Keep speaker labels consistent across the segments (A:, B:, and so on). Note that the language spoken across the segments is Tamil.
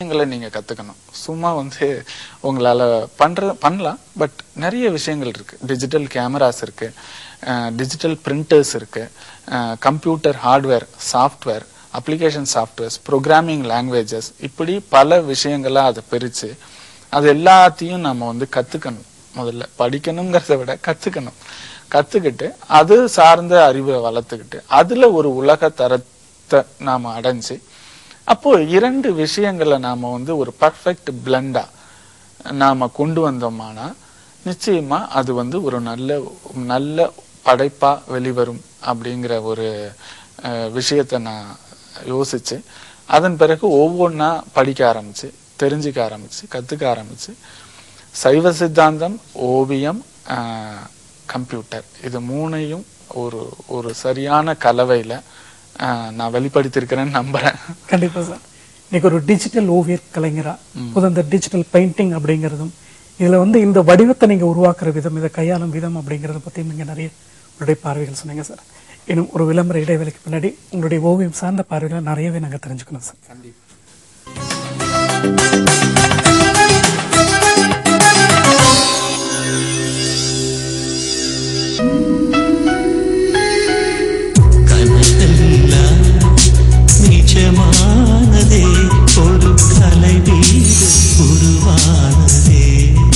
A: விஷயங்களை நீங்க கத்துக்கணும் சும்மா வந்து உங்களால பண்ற பண்ணலாம் பட் நிறைய விஷயங்கள் இருக்கு டிஜிட்டல் கேமராஸ் இருக்கு டிஜிட்டல் பிரிண்டர்ஸ் இருக்கு computer hardware software application softwares programming languages இப்படி பல விஷயங்களா அதை பிரிச்சு அது எல்லாத்தையும் நம்ம வந்து கத்துக்கணும் முதல்ல படிக்கணுங்கிறத விட கத்துக்கணும் கத்துக்கிட்டு அது சார்ந்த அறிவை வளர்த்துக்கிட்டு அதுல ஒரு உலக தரத்தை நாம அடைஞ்சு அப்போ இரண்டு விஷயங்களை நாம வந்து ஒரு பர்ஃபெக்ட் பிளண்டா நாம கொண்டு வந்தோமானா நிச்சயமா அது வந்து ஒரு நல்ல நல்ல படைப்பா வெளிவரும் அப்படிங்கிற ஒரு அஹ், விஷயத்தை நான் யோசிச்சு அதன் பிறகு ஒவ்வொன்றா படிக்க ஆரம்பிச்சு தெரிஞ்சுக்க ஆரம்பிச்சு கத்துக்க ஆரம்பிச்சு சைவ சித்தாந்தம் ஓவியம் ஆஹ், கம்ப்யூட்டர் இது மூணையும் ஒரு ஒரு சரியான கலவையில ஆஹ், நான் வெளிப்படுத்தியிருக்கிறேன்னு நம்புறேன்
B: கண்டிப்பா சார் இன்னைக்கு ஒரு டிஜிட்டல் ஓவியர் கலைஞரா புது அந்த டிஜிட்டல் பெயிண்டிங் அப்படிங்கிறதும் இதுல வந்து இந்த வடிவத்தை நீங்க உருவாக்குற விதம் இதை கையாளும் விதம் அப்படிங்கறத பத்தி நீங்க நிறைய உங்களுடைய பார்வைகள் சொன்னீங்க சார் இன்னும் ஒரு விளம்பர இடைவேளைக்கு பின்னாடி உங்களுடைய ஓவியம் சார்ந்த பார்வைகளை நிறையவே நாங்க தெரிஞ்சுக்கணும் சார்
C: கனவெல்லாம் நிஜமானதே ஒரு கலை வீடு உருவானதே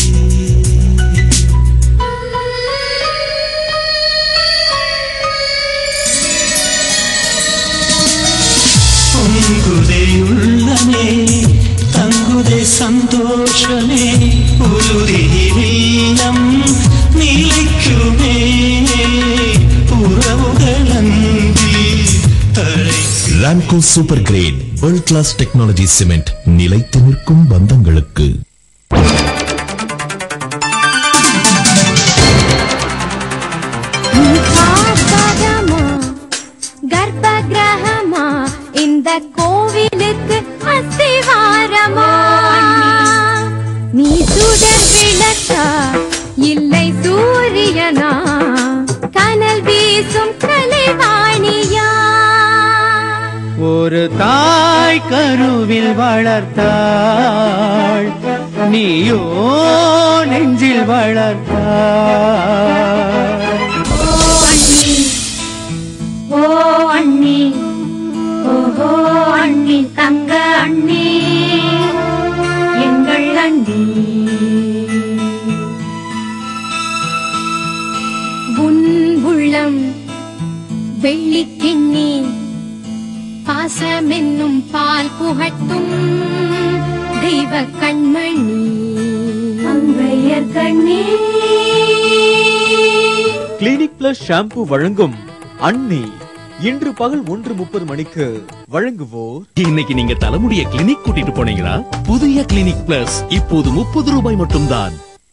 C: பொங்குதே உள்ளமே தங்குதே சந்தோஷமே உறுதியில் இல்லம் நிலைக்குமே உறவுகள் அன்பில் அழைக்கும்
D: Ramco super great world class technology cement நிலைத்து நிற்கும் பந்தங்களுக்கு
E: காப்பகமா கர்ப்பகிரகமா இந்த கோவிலுக்கு அஸ்திவாரமா நீ சுடர் விளக்கா இல்லை சூரியனா கனல் வீசும் கலைவாணியா
F: ஒரு தாய் கருவில் வளர்த்தாள் நீயோ நெஞ்சில் வளர்த்தாள்
E: ஓ அண்ணி ஓ அண்ணி ஓஹோ அண்ணி தங்க அண்ணி எங்கள் அண்ணி உன் உள்ளம் வெள்ளிக்கிண்ணி பாசமென்னும் பால் புகட்டும் தெய்வ கண்மணி அங்கையர் கண்ணி
G: கிளினிக் பிளஸ் ஷாம்பு வழங்கும் அண்ணி இன்று பகல் ஒன்று முப்பது மணிக்கு வழங்குவோர்
H: இன்னைக்கு நீங்க தலைமுடிய கிளினிக் கூட்டிட்டு போனீங்களா புதிய கிளினிக் பிளஸ் இப்போது முப்பது ரூபாய் மட்டும்தான்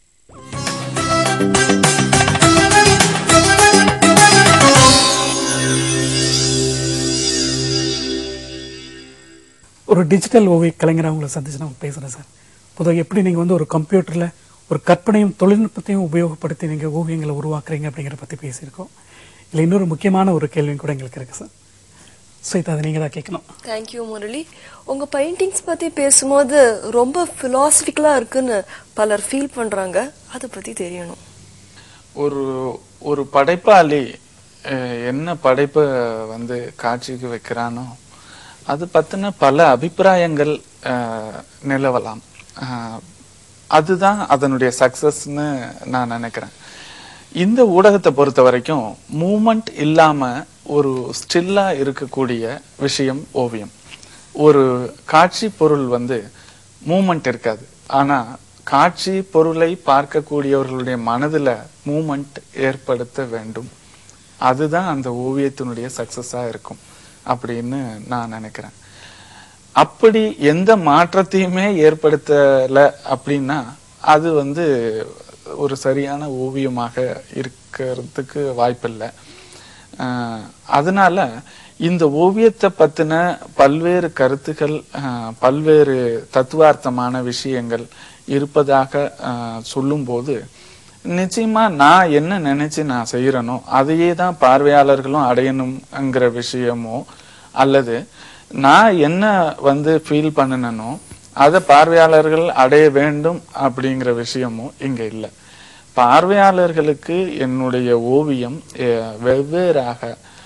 B: ஒரு டிஜிட்டல் ஓவிய கலைஞராக உங்களை சந்திச்சு நான் பேசுறேன் சார் பொதுவாக எப்படி நீங்க வந்து ஒரு கம்ப்யூட்டர்ல ஒரு கற்பனையும் தொழில்நுட்பத்தையும் உபயோகப்படுத்தி நீங்க ஓவியங்களை உருவாக்குறீங்க அப்படிங்கிற பத்தி பேசியிருக்கோம் இதுல இன்னொரு முக்கியமான ஒரு கேள்வியும் கூட எங்களுக்கு இருக்கு சார் ஸோ இதை அதை நீங்க தான் கேட்கணும்
I: தேங்க்யூ முரளி உங்க பெயிண்டிங்ஸ் பத்தி பேசும்போது ரொம்ப பிலாசபிக்கலா இருக்குன்னு பலர் ஃபீல் பண்றாங்க அதை பத்தி தெரியணும்
A: ஒரு ஒரு படைப்பாளி அஹ், என்ன படைப்பை வந்து காட்சிக்கு வைக்கிறானோ அது பத்தின பல அபிப்பிராயங்கள் அஹ், நிலவலாம் அஹ், அதுதான் அதனுடைய சக்சஸ்னு நான் நினைக்கிறேன் இந்த ஊடகத்தை பொறுத்த வரைக்கும் மூமெண்ட் இல்லாம ஒரு ஸ்டில்லா இருக்கக்கூடிய விஷயம் ஓவியம் ஒரு காட்சி பொருள் வந்து மூமெண்ட் இருக்காது ஆனா காட்சி பொருளை பார்க்கக்கூடியவர்களுடைய மனதுல மூமெண்ட் ஏற்படுத்த வேண்டும் அதுதான் அந்த ஓவியத்தினுடைய சக்சஸா இருக்கும் அப்படின்னு நான் நினைக்கிறேன் அப்படி எந்த மாற்றத்தையுமே ஏற்படுத்தல அப்படின்னா அது வந்து ஒரு சரியான ஓவியமாக இருக்கிறதுக்கு வாய்ப்பில்லை ஆஹ் அதனால இந்த ஓவியத்தை பத்தின பல்வேறு கருத்துக்கள் ஆஹ் பல்வேறு தத்துவார்த்தமான விஷயங்கள் இருப்பதாக ஆஹ் சொல்லும்போது நிச்சயமா நான் என்ன நினைச்சு நான் செய்யறேனோ அதையே தான் பார்வையாளர்களும் அடையணுங்கிற விஷயமோ அல்லது நான் என்ன வந்து ஃபீல் பண்ணனோ அதை பார்வையாளர்கள் அடைய வேண்டும் அப்படிங்கிற விஷயமும் இங்க இல்லை பார்வையாளர்களுக்கு என்னுடைய ஓவியம் அஹ், வெவ்வேறாக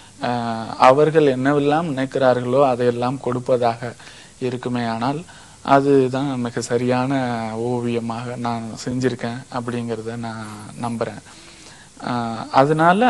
A: அஹ், அவர்கள் என்னவெல்லாம் நினைக்கிறார்களோ அதையெல்லாம் கொடுப்பதாக இருக்குமே ஆனால் அதுதான் மிக சரியான ஓவியமாக நான் செஞ்சிருக்கேன் அப்படிங்கிறத நான் நம்புறேன் அஹ், அதனால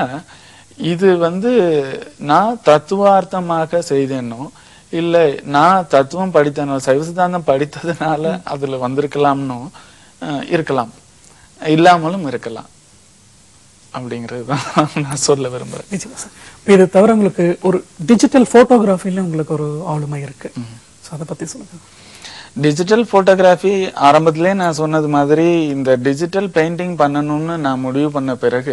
A: இது வந்து நான் தத்துவார்த்தமாக செய்தேனோ இல்ல நான் தத்துவம் படித்தனோ சைவ சித்தாந்தம் படித்ததுனால அதுல வந்திருக்கலாம்னோ அஹ், இருக்கலாம் இல்லாமலும் இருக்கலாம் அப்படிங்கிறது தான் நான் சொல்ல விரும்புறேன்
B: நிச்சயமா சார் இப்ப இது தவிர உங்களுக்கு ஒரு டிஜிட்டல் போட்டோகிராஃபில உங்களுக்கு ஒரு ஆளுமை இருக்கு சோ அதை பத்தி சொல்லுங்க
A: டிஜிட்டல் போட்டோகிராஃபி ஆரம்பத்திலே நான் சொன்னது மாதிரி இந்த டிஜிட்டல் பெயிண்டிங் பண்ணணும்னு நான் முடிவு பண்ண பிறகு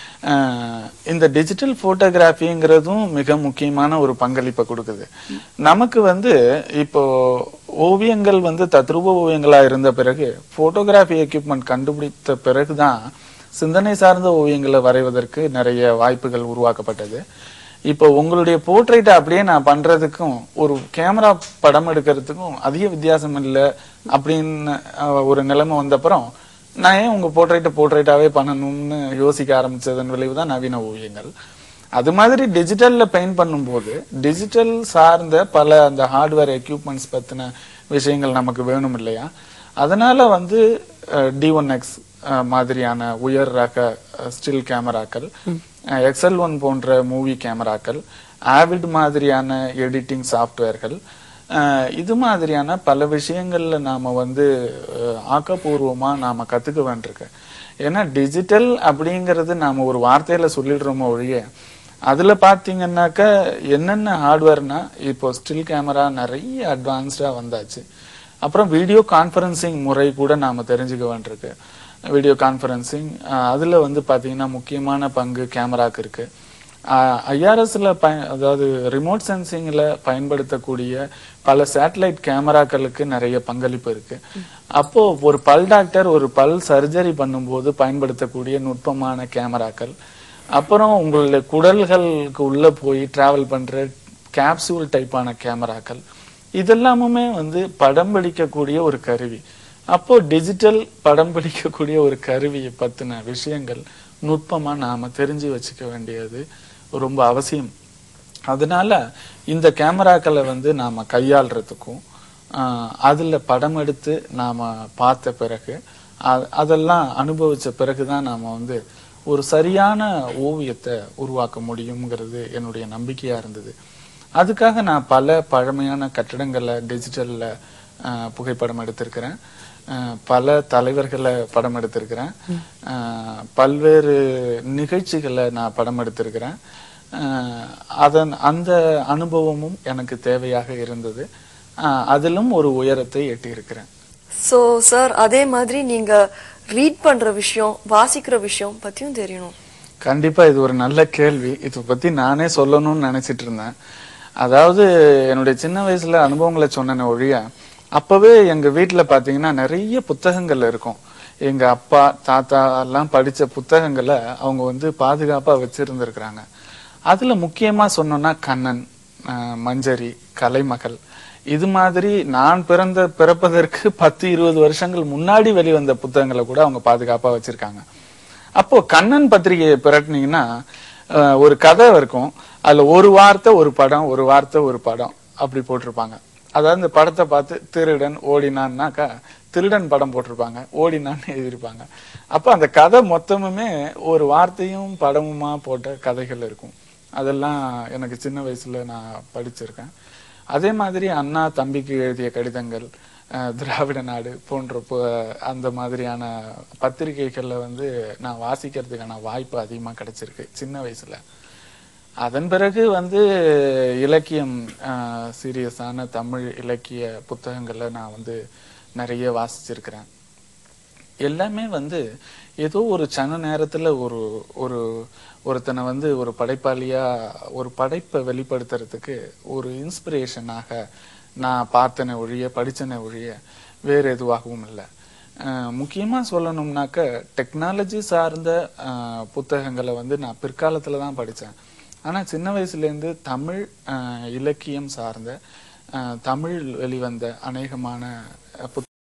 A: அஹ், இந்த டிஜிட்டல் போட்டோகிராஃபிங்கிறதும் மிக முக்கியமான ஒரு பங்களிப்பை கொடுக்குது நமக்கு வந்து இப்போ ஓவியங்கள் வந்து தத்ரூப ஓவியங்களா இருந்த பிறகு போட்டோகிராஃபி எக்யூப்மெண்ட் கண்டுபிடித்த பிறகுதான் சிந்தனை சார்ந்த ஓவியங்களை வரைவதற்கு நிறைய வாய்ப்புகள் உருவாக்கப்பட்டது இப்போ உங்களுடைய போர்ட்ரைட்டை அப்படியே நான் பண்றதுக்கும் ஒரு கேமரா படம் எடுக்கிறதுக்கும் அதிக வித்தியாசம் இல்லை அப்படின்னு அஹ், ஒரு நிலைமை வந்தப்புறம் நான் ஏன் உங்க போர்ட்ரைட்டை போர்ட்ரைட்டாவே பண்ணணும்னு யோசிக்க ஆரம்பிச்சதன் விளைவு தான் நவீன ஓவியங்கள் அது மாதிரி டிஜிட்டல்ல பெயிண்ட் பண்ணும்போது டிஜிட்டல் சார்ந்த பல அந்த ஹார்ட்வேர் எக்யூப்மெண்ட்ஸ் பத்தின விஷயங்கள் நமக்கு வேணும் இல்லையா அதனால வந்து டி ஒன் எக்ஸ் மாதிரியான உயர் ரக ஸ்டில் கேமராக்கள் எக்ஸல் ஒன் போன்ற மூவி கேமராக்கள் ஆவிட் மாதிரியான எடிட்டிங் சாஃப்ட்வேர்கள் இது மாதிரியான பல விஷயங்கள்ல நாம வந்து அஹ், ஆக்கப்பூர்வமா நாம கத்துக்க வேண்டியிருக்கு ஏன்னா டிஜிட்டல் அப்படிங்கறது நாம ஒரு வார்த்தையில சொல்லிடுறோமோ ஒழிய அதுல பாத்தீங்கன்னாக்க என்னென்ன ஹார்ட்வேர்னா இப்போ ஸ்டில் கேமரா நிறைய அட்வான்ஸ்டா வந்தாச்சு அப்புறம் வீடியோ கான்ஃபரன்சிங் முறை கூட நாம தெரிஞ்சுக்க வேண்டியிருக்கு வீடியோ கான்ஃபரன்சிங் அதுல வந்து பாத்தீங்கன்னா முக்கியமான பங்கு கேமராக்கு இருக்கு ஐஆர்எஸ்ல பய அதாவது ரிமோட் சென்சிங்ல பயன்படுத்தக்கூடிய பல சேட்டலைட் கேமராக்களுக்கு நிறைய பங்களிப்பு இருக்கு அப்போ ஒரு பல் டாக்டர் ஒரு பல் சர்ஜரி பண்ணும்போது பயன்படுத்தக்கூடிய நுட்பமான கேமராக்கள் அப்புறம் உங்களுடைய குடல்களுக்கு உள்ள போய் டிராவல் பண்ற கேப்சூல் டைப்பான கேமராக்கள் இதெல்லாமுமே வந்து படம் பிடிக்கக்கூடிய ஒரு கருவி அப்போ டிஜிட்டல் படம் பிடிக்கக்கூடிய ஒரு கருவியை பத்தின விஷயங்கள் நுட்பமா நாம தெரிஞ்சு வச்சுக்க வேண்டியது ரொம்ப அவசியம் அதனால இந்த கேமராக்களை வந்து நாம கையாள்றதுக்கும் ஆஹ், அதுல படம் எடுத்து நாம பார்த்த பிறகு அ- அதெல்லாம் அனுபவிச்ச பிறகுதான் நாம வந்து ஒரு சரியான ஓவியத்தை உருவாக்க முடியுங்கிறது என்னுடைய நம்பிக்கையா இருந்தது அதுக்காக நான் பல பழமையான கட்டடங்களை டிஜிட்டல்ல ஆஹ், புகைப்படம் எடுத்திருக்கிறேன் ஆஹ், பல தலைவர்களை படம் எடுத்திருக்கிறேன் ஆஹ், பல்வேறு நிகழ்ச்சிகளை நான் படம் எடுத்திருக்கிறேன் ஆஹ், அதன் அந்த அனுபவமும் எனக்கு தேவையாக இருந்தது ஆஹ், அதிலும் ஒரு உயரத்தை எட்டியிருக்கிறேன்
I: சோ சார் அதே மாதிரி நீங்க ரீட் பண்ற விஷயம் வாசிக்கிற விஷயம் பத்தியும் தெரியணும்
A: கண்டிப்பா இது ஒரு நல்ல கேள்வி இதை பத்தி நானே சொல்லணும்னு நினைச்சிட்டு இருந்தேன் அதாவது என்னுடைய சின்ன வயசுல அனுபவங்களை சொன்னேனே ஒழிய அப்பவே எங்க வீட்டுல பாத்தீங்கன்னா நிறைய புத்தகங்கள் இருக்கும் எங்க அப்பா தாத்தா எல்லாம் படிச்ச புத்தகங்களை அவங்க வந்து பாதுகாப்பா வச்சிருந்திருக்கிறாங்க அதுல முக்கியமா சொன்னோம்னா கண்ணன் அஹ், மஞ்சரி கலைமகள் இது மாதிரி நான் பிறந்த பிறப்பதற்கு பத்து இருபது வருஷங்கள் முன்னாடி வெளிவந்த புத்தகங்களை கூட அவங்க பாதுகாப்பா வச்சிருக்காங்க அப்போ கண்ணன் பத்திரிகையை பிரட்டினீங்கன்னா அஹ், ஒரு கதை இருக்கும் அதுல ஒரு வார்த்தை ஒரு படம் ஒரு வார்த்தை ஒரு படம் அப்படி போட்டிருப்பாங்க அதாவது இந்த படத்தை பார்த்து திருடன் ஓடினான்னாக்கா திருடன் படம் போட்டிருப்பாங்க ஓடினான்னு எழுதியிருப்பாங்க அப்ப அந்த கதை மொத்தமுமே ஒரு வார்த்தையும் படமுமா போட்ட கதைகள் இருக்கும் அதெல்லாம் எனக்கு சின்ன வயசுல நான் படிச்சிருக்கேன் அதே மாதிரி அண்ணா தம்பிக்கு எழுதிய கடிதங்கள் அஹ், திராவிட நாடு போன்ற பு- அந்த மாதிரியான பத்திரிகைகள்ல வந்து நான் வாசிக்கிறதுக்கான வாய்ப்பு அதிகமா கிடைச்சிருக்கு சின்ன வயசுல அதன் பிறகு வந்து இலக்கியம் சீரியஸான தமிழ் இலக்கிய புத்தகங்களை நான் வந்து நிறைய வாசிச்சிருக்கிறேன் எல்லாமே வந்து ஏதோ ஒரு சன நேரத்துல ஒரு ஒரு ஒருத்தனை வந்து ஒரு படைப்பாளியா ஒரு படைப்பை வெளிப்படுத்துறதுக்கு ஒரு இன்ஸ்பிரேஷனாக நான் பார்த்தனே ஒழிய படிச்சனே ஒழிய வேற எதுவாகவும் இல்லை அஹ் முக்கியமா சொல்லணும்னாக்க டெக்னாலஜி சார்ந்த அஹ், புத்தகங்களை வந்து நான் பிற்காலத்துல தான் படிச்சேன் ஆனா சின்ன வயசுல இருந்து தமிழ் அஹ், இலக்கியம் சார்ந்த அஹ், தமிழ் வெளிவந்த அநேகமான அஹ், புத்தகங்கள்